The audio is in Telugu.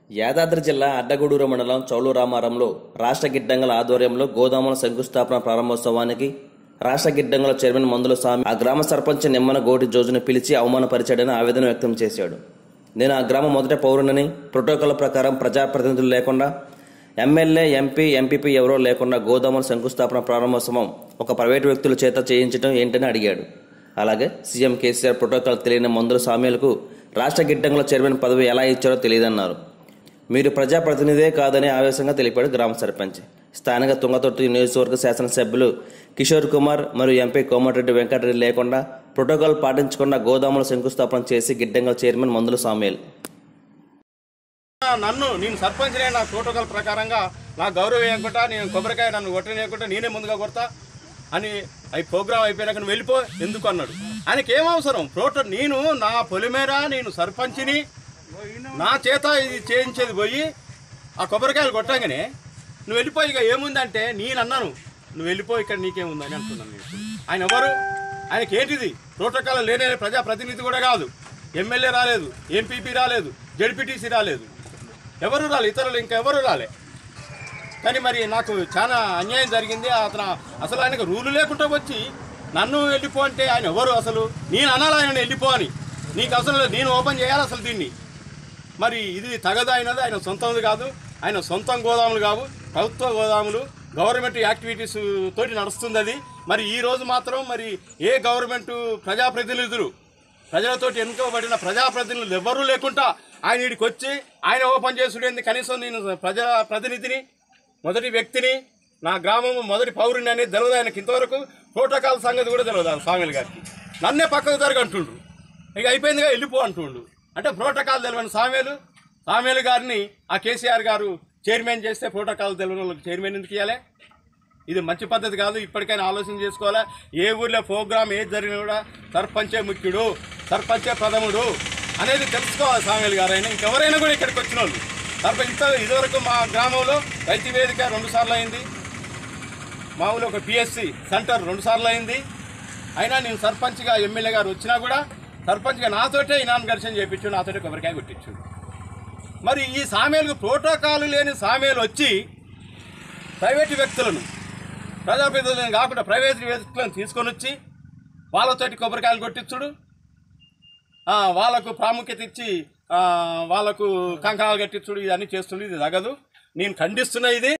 యాదాద్రి జిల్లా అడ్డగూడూరు మండలం చౌలు రామారంలో రాష్ట్ర గిడ్డంగల ఆధ్వర్యంలో గోదాముల శంకుస్థాపన ప్రారంభోత్సవానికి రాష్ట్ర గిడ్డంగల చైర్మన్ మందుల స్వామి ఆ గ్రామ సర్పంచ్ నిమ్మన గోటి జోజును పిలిచి అవమానపరిచాడని ఆవేదన వ్యక్తం చేశాడు నేను ఆ గ్రామ మొదటి పౌరునని ప్రోటోకాల్ ప్రకారం ప్రజాప్రతినిధులు లేకుండా ఎమ్మెల్యే ఎంపీ ఎంపీపీ ఎవరో లేకుండా గోదాముల శంకుస్థాపన ప్రారంభోత్సవం ఒక ప్రైవేటు వ్యక్తుల చేత చేయించడం ఏంటని అడిగాడు అలాగే సీఎం కేసీఆర్ ప్రోటోకాల్ తెలియని మందుల స్వామ్యులకు రాష్ట్ర గిడ్డంగుల చైర్మన్ పదవి ఎలా ఇచ్చారో తెలియదన్నారు మీరు ప్రజాప్రతినిధే కాదని ఆవేశంగా తెలిపాడు గ్రామ సర్పంచ్ స్థానిక తుంగతొట్టి నియోజకవర్గ శాసనసభ్యులు కిషోర్ కుమార్ మరియు ఎంపీ కోమటిరెడ్డి వెంకటరెడ్డి లేకుండా ప్రోటోకాల్ పాటించకుండా గోదాముల శంకుస్థాపన చేసి గిడ్డంగల చైర్మన్ మందుల సామేల్ నన్ను నేను సర్పంచ్నే నా ప్రోటోకాల్ ప్రకారంగా నా గౌరవం వేయకుండా నేను కొబ్బరికాయ నన్ను కొట్టనేయకుండా నేనే ముందుగా కొడతా అని అవి ప్రోగ్రామ్ అయిపోయినాక నువ్వు వెళ్ళిపో ఎందుకు అన్నాడు ఆయనకి ఏం అవసరం ప్రోటో నేను నా పొలిమేర నేను సర్పంచ్ని నా చేత ఇది చేయించేది పోయి ఆ కొబ్బరికాయలు కొట్టగానే నువ్వు వెళ్ళిపోయి ఇక ఏముందంటే నేను అన్నాను నువ్వు వెళ్ళిపో ఇక్కడ నీకేముందని అంటున్నాను నేను ఇప్పుడు. ఆయన ఎవరు ఆయనకి ఏంటిది ప్రోటోకాల్ లేనే ప్రజాప్రతినిధి కూడా కాదు ఎమ్మెల్యే రాలేదు ఎంపీపీ రాలేదు జడ్పీటీసీ రాలేదు ఎవరు రాలే ఇతరులు ఇంకెవరు రాలే కానీ మరి నాకు చాలా అన్యాయం జరిగింది అతను అసలు ఆయనకు రూలు లేకుండా వచ్చి నన్ను వెళ్ళిపో అంటే ఆయన ఎవరు అసలు నేను అనాలి ఆయన వెళ్ళిపో అని నీకు అసలు నేను ఓపెన్ చేయాలి అసలు దీన్ని మరి ఇది తగదు అయినది ఆయన సొంతంది కాదు ఆయన సొంతం గోదాములు కావు ప్రభుత్వ గోదాములు గవర్నమెంట్ యాక్టివిటీస్ తోటి నడుస్తుంది అది మరి ఈ రోజు మాత్రం మరి ఏ గవర్నమెంట్ ప్రజాప్రతినిధులు ప్రజలతోటి ఎన్నుకోబడిన ప్రజాప్రతినిధులు ఎవ్వరూ లేకుండా ఆయన ఇక్కడికి వచ్చి ఆయన ఓపెన్ చేసుడేంది కనీసం నేను ప్రజా ప్రతినిధిని మొదటి వ్యక్తిని నా గ్రామం మొదటి పౌరుని అనేది తెలియదు ఆయనకి ఇంతవరకు ప్రోటోకాల్ సంగతి కూడా తెలియదు ఆ స్వామిలు గారికి నన్నే పక్కకు జరగ అంటుండ్రు ఇక అయిపోయిందిగా వెళ్ళిపో అంటుండు అంటే ప్రోటోకాల్ తెలియని సామేలు సామేలు గారిని ఆ కేసీఆర్ గారు చైర్మన్ చేస్తే ప్రోటోకాల్ తెలియని వాళ్ళకి చైర్మన్ ఎందుకు ఇవ్వాలి ఇది మంచి పద్ధతి కాదు ఇప్పటికైనా ఆలోచన చేసుకోవాలా ఏ ఊర్లో ప్రోగ్రామ్ ఏది జరిగినా కూడా సర్పంచే ముఖ్యుడు సర్పంచే ప్రథముడు అనేది తెలుసుకోవాలి సామేలు గారు అయినా ఇంకెవరైనా కూడా ఇక్కడికి వచ్చిన వాళ్ళు సర్పంచ్ ఇంత ఇదివరకు మా గ్రామంలో రైతు వేదిక రెండు సార్లు అయింది మా ఊళ్ళో ఒక పిఎస్సి సెంటర్ రెండు సార్లు అయింది అయినా నేను సర్పంచ్గా ఎమ్మెల్యే గారు వచ్చినా కూడా సర్పంచ్గా నాతోటే ఇనామగర్షన్ చేయించు నాతోటే కొబ్బరికాయ కొట్టించు మరి ఈ సామేలకు ప్రోటోకాల్ లేని సామేలు వచ్చి ప్రైవేటు వ్యక్తులను ప్రజాప్రతినిధులను కాకుండా ప్రైవేట్ వ్యక్తులను తీసుకొని వచ్చి వాళ్ళతోటి కొబ్బరికాయలు కొట్టించుడు ఆ, వాళ్ళకు ప్రాముఖ్యత ఇచ్చి ఆ, వాళ్ళకు కంకణాలు కట్టించుడు ఇవన్నీ చేస్తుండే ఇది తగదు నేను ఖండిస్తున్నా ఇది